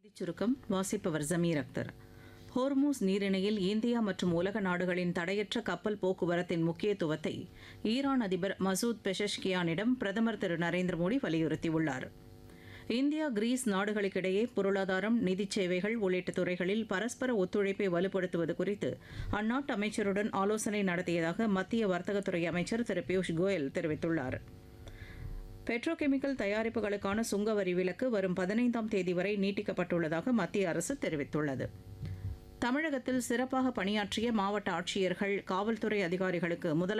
செய்திச் சுருக்கம் வாசிப்பவர் ஜமீர் அக்தர் ஹோர்மூஸ் நீரிணையில் இந்தியா மற்றும் உலக நாடுகளின் தடையற்ற கப்பல் போக்குவரத்தின் முக்கியத்துவத்தை ஈரான் அதிபர் மசூத் பெஷஷ்கியானிடம் பிரதமர் திரு நரேந்திர மோடி வலியுறுத்தியுள்ளார் இந்தியா கிரீஸ் நாடுகளுக்கிடையே பொருளாதாரம் நிதிச் சேவைகள் உள்ளிட்ட துறைகளில் பரஸ்பர ஒத்துழைப்பை வலுப்படுத்துவது குறித்து அந்நாட்டு அமைச்சருடன் ஆலோசனை நடத்தியதாக மத்திய வர்த்தகத்துறை அமைச்சர் திரு பியூஷ் கோயல் தெரிவித்துள்ளார் பெட்ரோகெமிக்கல் தயாரிப்புகளுக்கான சுங்க வரி விலக்கு வரும் பதினைந்தாம் தேதி வரை நீட்டிக்கப்பட்டுள்ளதாக மத்திய அரசு தெரிவித்துள்ளது தமிழகத்தில் சிறப்பாக பணியாற்றிய மாவட்ட ஆட்சியர்கள் காவல்துறை அதிகாரிகளுக்கு முதல்